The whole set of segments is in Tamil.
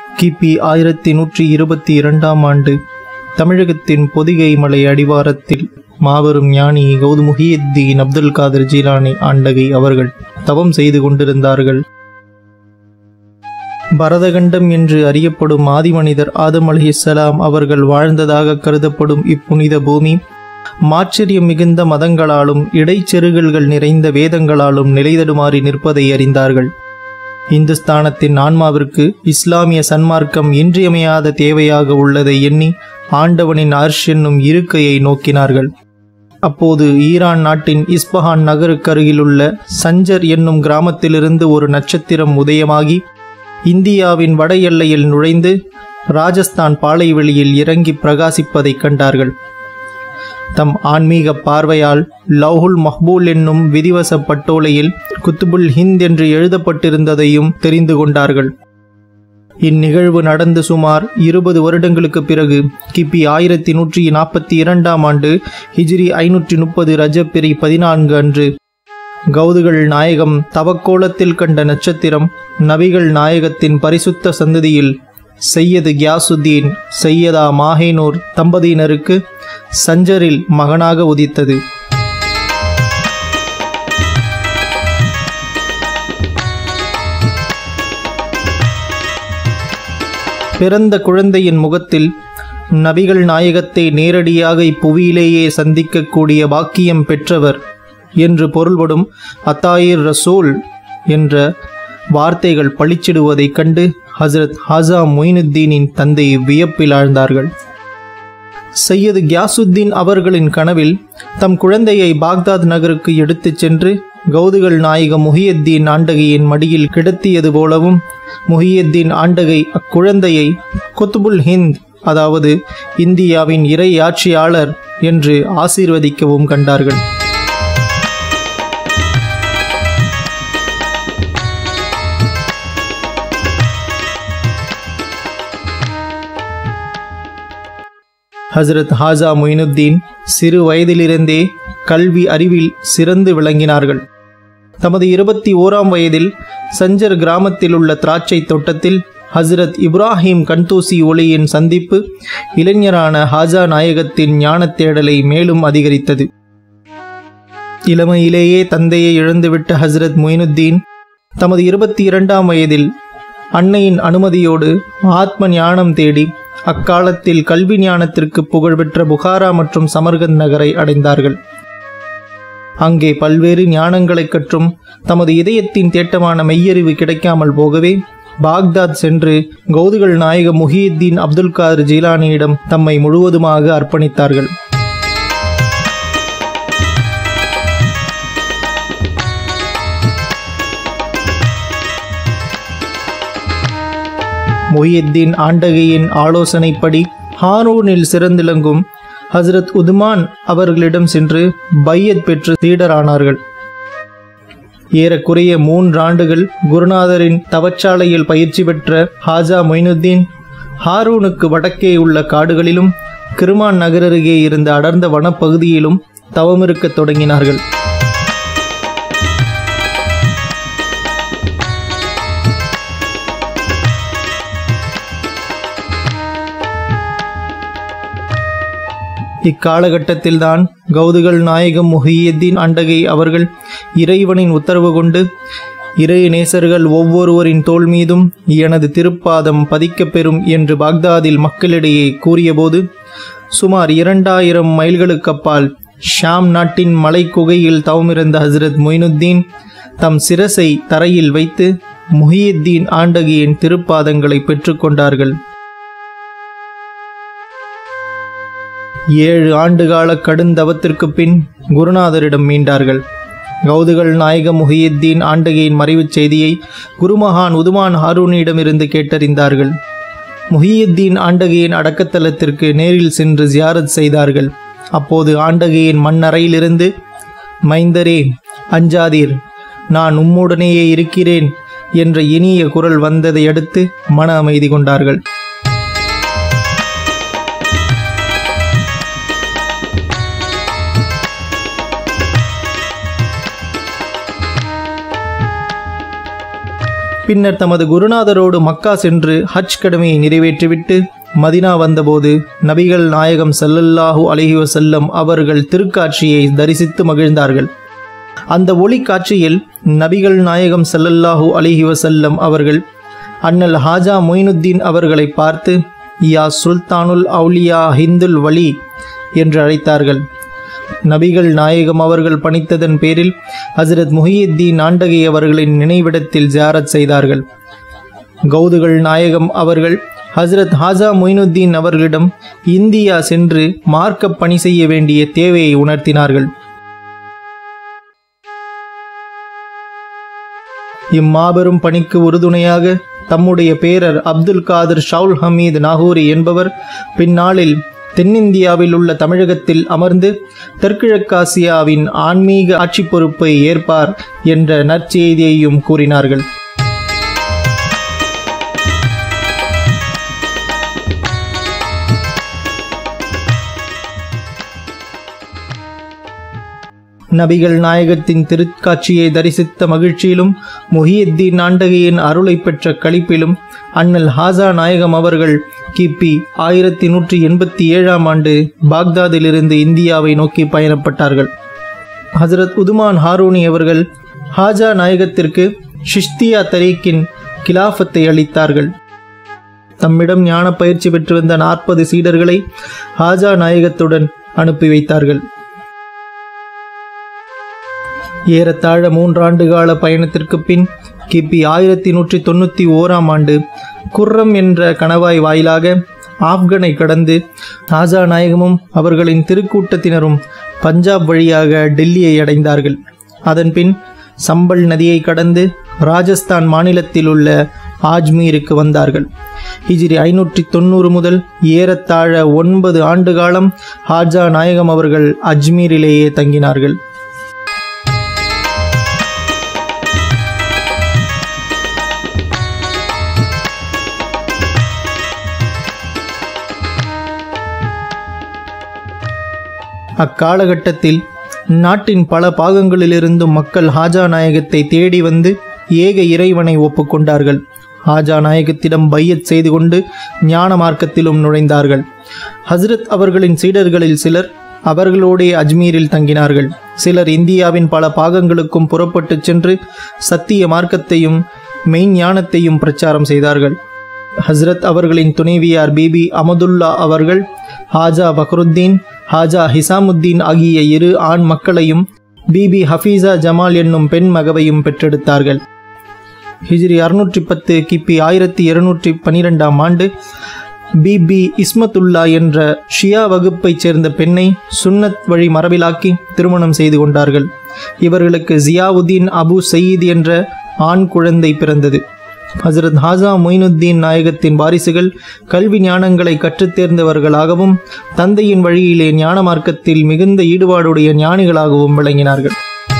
கிபி ஆயிரத்தி நூற்றி இருபத்தி இரண்டாம் ஆண்டு தமிழகத்தின் பொதிகை மலை அடிவாரத்தில் மாபெரும் ஞானி கௌதமுஹியத்தீன் அப்துல் காதர் ஜீலானி ஆண்டகை அவர்கள் தவம் செய்து கொண்டிருந்தார்கள் பரதகண்டம் என்று அறியப்படும் ஆதிமனிதர் ஆதம் அலிஹிஸ்ஸலாம் அவர்கள் வாழ்ந்ததாக கருதப்படும் இப்புனித பூமி மாச்சரியம் மிகுந்த மதங்களாலும் இடைச்செருகல்கள் நிறைந்த வேதங்களாலும் நிலைதடுமாறி நிற்பதை அறிந்தார்கள் இந்துஸ்தானத்தின் ஆன்மாவிற்கு இஸ்லாமிய சன்மார்க்கம் இன்றியமையாத தேவையாக உள்ளதை எண்ணி ஆண்டவனின் அர்ஷ் என்னும் இருக்கையை நோக்கினார்கள் அப்போது ஈரான் நாட்டின் இஸ்பஹான் நகருக்கருகிலுள்ள சஞ்சர் என்னும் கிராமத்திலிருந்து ஒரு நட்சத்திரம் உதயமாகி இந்தியாவின் வட எல்லையில் நுழைந்து ராஜஸ்தான் பாலைவெளியில் இறங்கி பிரகாசிப்பதைக் கண்டார்கள் தம் ஆன்மீக பார்வையால் லவ்ஹுல் மஹ்பூல் என்னும் விதிவச பட்டோலையில் குத்துபுல் ஹிந்த் என்று எழுதப்பட்டிருந்ததையும் தெரிந்து கொண்டார்கள் இந்நிகழ்வு நடந்து சுமார் இருபது வருடங்களுக்கு பிறகு கிபி ஆயிரத்தி நூற்றி நாற்பத்தி இரண்டாம் ஆண்டு ஹிஜ்ரி ஐநூற்றி முப்பது ரஜப்பிரி பதினான்கு அன்று கௌதுகள் நாயகம் தவக்கோலத்தில் கண்ட நட்சத்திரம் நபிகள் நாயகத்தின் பரிசுத்த சந்ததியில் செய்யது கியாசுத்தீன் செய்யதா மாஹேனூர் தம்பதியினருக்கு சஞ்சரில் மகனாக உதித்தது பிறந்த குழந்தையின் முகத்தில் நபிகள் நாயகத்தை நேரடியாக இப்புவியிலேயே சந்திக்கக்கூடிய பாக்கியம் பெற்றவர் என்று பொருள்படும் அத்தாயிர் ரசூல் என்ற வார்த்தைகள் பளிச்சிடுவதைக் கண்டு ஹசரத் ஹாசா மொயினுத்தீனின் தந்தை வியப்பில் ஆழ்ந்தார்கள் சையது கியாசுத்தீன் அவர்களின் கனவில் தம் குழந்தையை பாக்தாத் நகருக்கு எடுத்துச் சென்று கௌதுகள் நாயகம் முஹியத்தீன் ஆண்டகையின் மடியில் கிடத்தியது போலவும் முஹியத்தீன் ஆண்டகை அக்குழந்தையை குத்துபுல் ஹிந்த் அதாவது இந்தியாவின் இறை ஆட்சியாளர் என்று ஆசீர்வதிக்கவும் கண்டார்கள் ஹசரத் ஹாஜா மொயினுத்தீன் சிறு வயதிலிருந்தே கல்வி அறிவில் சிறந்து விளங்கினார்கள் தமது இருபத்தி ஓராம் வயதில் சஞ்சர் கிராமத்தில் உள்ள திராட்சை தோட்டத்தில் ஹசரத் இப்ராஹிம் கண்டூசி ஒளியின் சந்திப்பு இளைஞரான ஹாஜா நாயகத்தின் ஞானத் தேடலை மேலும் அதிகரித்தது இளமையிலேயே தந்தையை இழந்துவிட்ட ஹசரத் மொயினுத்தீன் தமது இருபத்தி இரண்டாம் வயதில் அன்னையின் அனுமதியோடு ஆத்ம ஞானம் தேடி அக்காலத்தில் கல்வி ஞானத்திற்கு புகழ்பெற்ற புகாரா மற்றும் சமர்கந்த் நகரை அடைந்தார்கள் அங்கே பல்வேறு ஞானங்களைக் கற்றும் தமது இதயத்தின் தேட்டமான மெய்யறிவு கிடைக்காமல் போகவே பாக்தாத் சென்று கௌதுகள் நாயக முஹியுத்தீன் அப்துல் காதர் ஜீலானியிடம் தம்மை முழுவதுமாக அர்ப்பணித்தார்கள் மொஹியுத்தீன் ஆண்டகையின் ஆலோசனைப்படி ஹாரூனில் சிறந்திலங்கும் ஹசரத் உதுமான் அவர்களிடம் சென்று பையத் பெற்று சீடரானார்கள் ஏறக்குறைய மூன்றாண்டுகள் குருநாதரின் தவச்சாலையில் பயிற்சி பெற்ற ஹாஜா மொயினுத்தீன் ஹாரூனுக்கு வடக்கே உள்ள காடுகளிலும் கிருமான் நகரருகே இருந்த அடர்ந்த வனப்பகுதியிலும் தவமிருக்கத் தொடங்கினார்கள் இக்காலகட்டத்தில்தான் கௌதுகள் நாயகம் முஹியுத்தீன் அண்டகை அவர்கள் இறைவனின் உத்தரவு கொண்டு இறை நேசர்கள் ஒவ்வொருவரின் தோள் மீதும் எனது திருப்பாதம் பதிக்கப் பெறும் என்று பாக்தாதில் மக்களிடையே கூறியபோது சுமார் இரண்டாயிரம் மைல்களுக்கு அப்பால் ஷாம் நாட்டின் மலை குகையில் தவமிருந்த ஹசரத் மொயினுத்தீன் தம் சிரசை தரையில் வைத்து முஹியுத்தீன் ஆண்டகியின் திருப்பாதங்களை பெற்றுக்கொண்டார்கள் ஏழு ஆண்டுகால கடுந்தவத்திற்கு பின் குருநாதரிடம் மீண்டார்கள் கௌதுகள் நாயக முஹியுத்தீன் ஆண்டகையின் மறைவுச் செய்தியை குருமகான் உதுமான் ஹாரூனிடமிருந்து கேட்டறிந்தார்கள் முஹியுத்தீன் ஆண்டகையின் அடக்கத்தலத்திற்கு நேரில் சென்று ஜியாரத் செய்தார்கள் அப்போது ஆண்டகையின் மண்ணறையிலிருந்து மைந்தரே அஞ்சாதீர் நான் உம்முடனேயே இருக்கிறேன் என்ற இனிய குரல் வந்ததை அடுத்து மன அமைதி கொண்டார்கள் பின்னர் தமது குருநாதரோடு மக்கா சென்று ஹஜ் கடமையை நிறைவேற்றிவிட்டு மதினா வந்தபோது நபிகள் நாயகம் ஸல்லல்லாஹு அலைஹி வஸல்லம் அவர்கள் திருக்காட்சியை தரிசித்து மகிழ்ந்தார்கள் அந்த ஒளி காட்சியில் நபிகள் நாயகம் ஸல்லல்லாஹு அலைஹி வஸல்லம் அவர்கள் அண்ணல் ஹாஜா மொயினுத்தீன் அவர்களை பார்த்து யா சுல்தானுல் அவுலியா ஹிந்துல் வலி என்று அழைத்தார்கள் நபிகள் நாயகம் அவர்கள் பணித்ததன் பேரில் ஹசரத் முஹியுத்தீன் நாண்டகி அவர்களின் நினைவிடத்தில் ஜியாரத் செய்தார்கள் கௌதுகள் நாயகம் அவர்கள் ஹசரத் ஹாஜா மொயினுத்தீன் அவர்களிடம் இந்தியா சென்று மார்க்க பணி செய்ய வேண்டிய தேவையை உணர்த்தினார்கள் இம்மாபெரும் பணிக்கு உறுதுணையாக தம்முடைய பேரர் அப்துல் காதர் ஷவுல் ஹமீத் நாகூரி என்பவர் பின்னாளில் தென்னிந்தியாவில் உள்ள தமிழகத்தில் அமர்ந்து தெற்கிழக்காசியாவின் ஆன்மீக ஆட்சி பொறுப்பை ஏற்பார் என்ற நற்செய்தியையும் கூறினார்கள் நபிகள் நாயகத்தின் திருக்காட்சியை தரிசித்த மகிழ்ச்சியிலும் முஹியுத்தீன் நாண்டகியின் அருளை பெற்ற களிப்பிலும் அண்ணல் ஹாசா நாயகம் அவர்கள் கிபி ஆயிரத்தி நூற்றி எண்பத்தி ஏழாம் ஆண்டு பாக்தாதிலிருந்து இந்தியாவை நோக்கி பயணப்பட்டார்கள் ஹசரத் உதுமான் ஹாரூனி அவர்கள் ஹாஜா நாயகத்திற்கு ஷிஷ்தியா தரீக்கின் கிலாஃபத்தை அளித்தார்கள் தம்மிடம் ஞான பயிற்சி பெற்று வந்த நாற்பது சீடர்களை ஹாஜா நாயகத்துடன் அனுப்பி வைத்தார்கள் ஏறத்தாழ மூன்றாண்டு கால பயணத்திற்கு பின் கிபி ஆயிரத்தி நூற்றி தொண்ணூற்றி ஓராம் ஆண்டு குர்ரம் என்ற கணவாய் வாயிலாக ஆப்கனை கடந்து ராஜா நாயகமும் அவர்களின் திருக்கூட்டத்தினரும் பஞ்சாப் வழியாக டெல்லியை அடைந்தார்கள் அதன்பின் சம்பல் நதியை கடந்து ராஜஸ்தான் மாநிலத்தில் உள்ள ஆஜ்மீருக்கு வந்தார்கள் ஹிஜ்ரி ஐநூற்றி தொண்ணூறு முதல் ஏறத்தாழ ஒன்பது ஆண்டு காலம் ஹாஜா நாயகம் அவர்கள் அஜ்மீரிலேயே தங்கினார்கள் அக்காலகட்டத்தில் நாட்டின் பல பாகங்களிலிருந்தும் மக்கள் ஹாஜா நாயகத்தை தேடி வந்து ஏக இறைவனை ஒப்புக்கொண்டார்கள் ஹாஜா நாயகத்திடம் பையத் செய்து கொண்டு ஞான மார்க்கத்திலும் நுழைந்தார்கள் ஹஸ்ரத் அவர்களின் சீடர்களில் சிலர் அவர்களோடே அஜ்மீரில் தங்கினார்கள் சிலர் இந்தியாவின் பல பாகங்களுக்கும் புறப்பட்டுச் சென்று சத்திய மார்க்கத்தையும் மெய்ஞானத்தையும் பிரச்சாரம் செய்தார்கள் ஹஸ்ரத் அவர்களின் துணைவியார் பிபி அமதுல்லா அவர்கள் ஹாஜா பக்ருத்தீன் ஹாஜா ஹிசாமுத்தீன் ஆகிய இரு ஆண் மக்களையும் பிபி ஹஃபீஸா ஜமால் என்னும் பெண் மகவையும் பெற்றெடுத்தார்கள் ஹிஜ்ரி அறுநூற்றி பத்து கிபி ஆயிரத்தி இருநூற்றி பனிரெண்டாம் ஆண்டு பிபி இஸ்மத்துல்லா என்ற ஷியா வகுப்பைச் சேர்ந்த பெண்ணை சுன்னத் வழி மரபிலாக்கி திருமணம் செய்து கொண்டார்கள் இவர்களுக்கு ஜியாவுதீன் அபு சயீத் என்ற ஆண் குழந்தை பிறந்தது ஹசரத் ஹாசா மொயினுத்தீன் நாயகத்தின் வாரிசுகள் கல்வி ஞானங்களை கற்றுத் தேர்ந்தவர்களாகவும் தந்தையின் வழியிலே ஞான மார்க்கத்தில் மிகுந்த ஈடுபாடுடைய ஞானிகளாகவும் விளங்கினார்கள்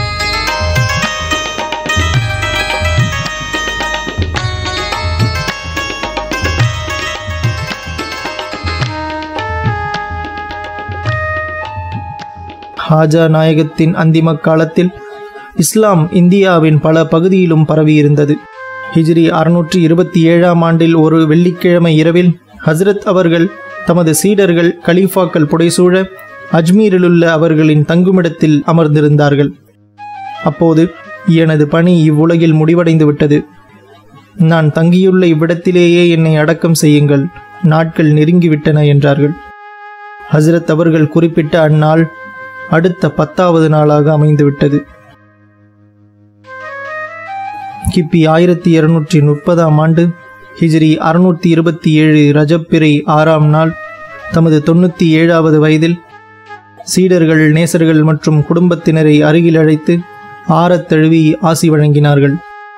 ஹாஜா நாயகத்தின் அந்திம காலத்தில் இஸ்லாம் இந்தியாவின் பல பகுதியிலும் பரவியிருந்தது ஹிஜ்ரி அறுநூற்றி இருபத்தி ஏழாம் ஆண்டில் ஒரு வெள்ளிக்கிழமை இரவில் ஹஸ்ரத் அவர்கள் தமது சீடர்கள் கலீஃபாக்கள் புடைசூழ அஜ்மீரிலுள்ள அவர்களின் தங்குமிடத்தில் அமர்ந்திருந்தார்கள் அப்போது எனது பணி இவ்வுலகில் முடிவடைந்து விட்டது நான் தங்கியுள்ள இவ்விடத்திலேயே என்னை அடக்கம் செய்யுங்கள் நாட்கள் நெருங்கிவிட்டன என்றார்கள் ஹஸ்ரத் அவர்கள் குறிப்பிட்ட அந்நாள் அடுத்த பத்தாவது நாளாக அமைந்துவிட்டது கிபி ஆயிரத்தி இருநூற்றி முப்பதாம் ஆண்டு ஹிஜ்ரி அறுநூற்றி இருபத்தி ஏழு ரஜப்பிறை ஆறாம் நாள் தமது தொண்ணூற்றி ஏழாவது வயதில் சீடர்கள் நேசர்கள் மற்றும் குடும்பத்தினரை அருகில் அழைத்து ஆறத் தழுவி ஆசி வழங்கினார்கள்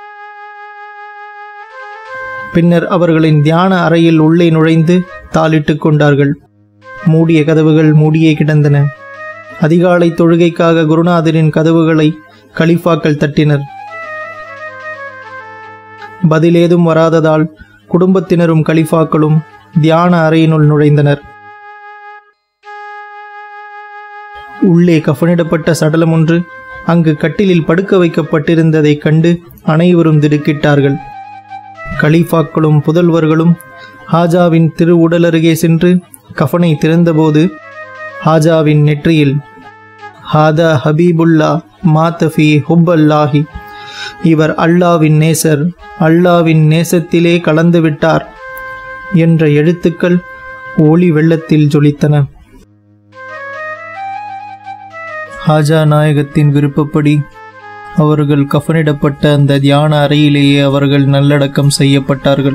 பின்னர் அவர்களின் தியான அறையில் உள்ளே நுழைந்து தாளிட்டுக் கொண்டார்கள் மூடிய கதவுகள் மூடியே கிடந்தன அதிகாலை தொழுகைக்காக குருநாதரின் கதவுகளை கலிஃபாக்கள் தட்டினர் பதிலேதும் வராததால் குடும்பத்தினரும் கலிஃபாக்களும் தியான அறையினுள் நுழைந்தனர் உள்ளே கஃனிடப்பட்ட சடலம் ஒன்று அங்கு கட்டிலில் படுக்க வைக்கப்பட்டிருந்ததைக் கண்டு அனைவரும் திடுக்கிட்டார்கள் கலீஃபாக்களும் புதல்வர்களும் ஹாஜாவின் திருவுடல் அருகே சென்று கஃனை திறந்தபோது ஹாஜாவின் நெற்றியில் ஹாதா ஹபீபுல்லா மாத்தஃபி ஹுப்பல்லாஹி இவர் அல்லாவின் நேசர் அல்லாவின் நேசத்திலே கலந்து விட்டார் என்ற எழுத்துக்கள் ஒளி வெள்ளத்தில் ஜொலித்தன ஹாஜா நாயகத்தின் விருப்பப்படி அவர்கள் கஃனிடப்பட்ட அந்த தியான அறையிலேயே அவர்கள் நல்லடக்கம் செய்யப்பட்டார்கள்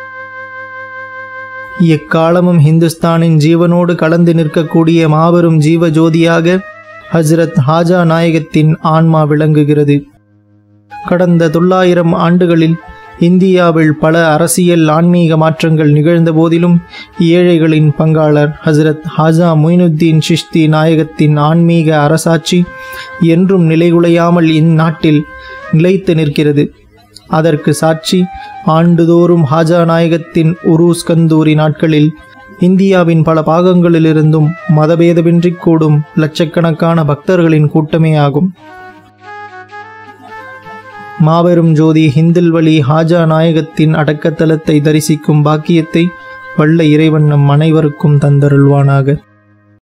எக்காலமும் ஹிந்துஸ்தானின் ஜீவனோடு கலந்து நிற்கக்கூடிய மாபெரும் ஜீவ ஜோதியாக ஹஜ்ரத் ஹாஜா நாயகத்தின் ஆன்மா விளங்குகிறது கடந்த தொள்ளாயிரம் ஆண்டுகளில் இந்தியாவில் பல அரசியல் ஆன்மீக மாற்றங்கள் நிகழ்ந்த போதிலும் ஏழைகளின் பங்காளர் ஹசரத் ஹாஜா மொயினுத்தீன் சிஷ்தி நாயகத்தின் ஆன்மீக அரசாட்சி என்றும் நிலைகுலையாமல் இந்நாட்டில் நிலைத்து நிற்கிறது அதற்கு சாட்சி ஆண்டுதோறும் ஹாஜா நாயகத்தின் உருஸ் கந்தூரி நாட்களில் இந்தியாவின் பல பாகங்களிலிருந்தும் மதபேதமின்றி கூடும் லட்சக்கணக்கான பக்தர்களின் கூட்டமே ஆகும் மாபெரும் ஜோதி ஹிந்தில்வழி ஹாஜா நாயகத்தின் அடக்கத்தலத்தை தரிசிக்கும் பாக்கியத்தை வல்ல இறைவன் நம் அனைவருக்கும் தந்தருள்வானாக